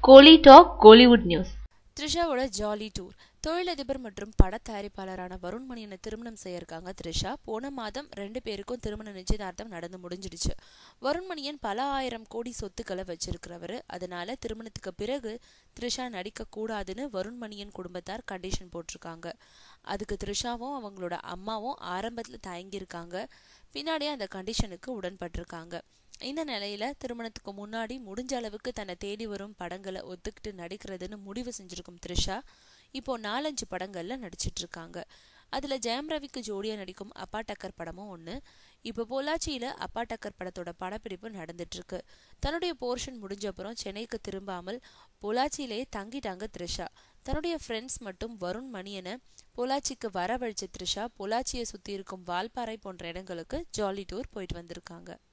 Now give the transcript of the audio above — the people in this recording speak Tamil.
கோலி டாக் கோலிவுட் நியூஸ் த்ரிஷாவோட ஜாலி டூர் தொழிலதிபர் மற்றும் பட தயாரிப்பாளரான வருண் மணியனை திருமணம் செய்ய இருக்காங்க த்ரிஷா போன மாதம் ரெண்டு பேருக்கும் திருமண நிச்சயதார்த்தம் நடந்து முடிஞ்சிடுச்சு வருண் மணியன் பல ஆயிரம் கோடி சொத்துக்களை வச்சிருக்கிறவர் அதனால திருமணத்துக்கு பிறகு த்ரிஷா நடிக்க கூடாதுன்னு வருண் மணியன் குடும்பத்தார் கண்டிஷன் போட்டிருக்காங்க அதுக்கு த்ரிஷாவும் அவங்களோட அம்மாவும் ஆரம்பத்தில் தயங்கியிருக்காங்க பின்னாடியே அந்த கண்டிஷனுக்கு உடன்பட்டிருக்காங்க இந்த நிலையில திருமணத்துக்கு முன்னாடி முடிஞ்ச அளவுக்கு தன்னை தேடி வரும் படங்களை ஒத்துக்கிட்டு நடிக்கிறதுன்னு முடிவு செஞ்சிருக்கும் த்ரிஷா இப்போ நாலஞ்சு படங்கள்ல நடிச்சிட்டு இருக்காங்க அதுல ஜெயம் ரவிக்கு ஜோடியா நடிக்கும் அப்பா டக்கர் படமும் ஒண்ணு இப்போ பொள்ளாச்சியில அப்பா டக்கர் படத்தோட படப்பிடிப்பு நடந்துட்டு இருக்கு தன்னுடைய போர்ஷன் முடிஞ்ச அப்புறம் சென்னைக்கு திரும்பாமல் பொள்ளாச்சியிலே தங்கிட்டாங்க த்ரிஷா தன்னுடைய ஃப்ரெண்ட்ஸ் மட்டும் வருண் மணியனை பொள்ளாச்சிக்கு வரவழைச்ச த்ரிஷா பொள்ளாச்சியை சுத்தி இருக்கும் வால்பாறை போன்ற இடங்களுக்கு ஜாலி டூர் போயிட்டு வந்திருக்காங்க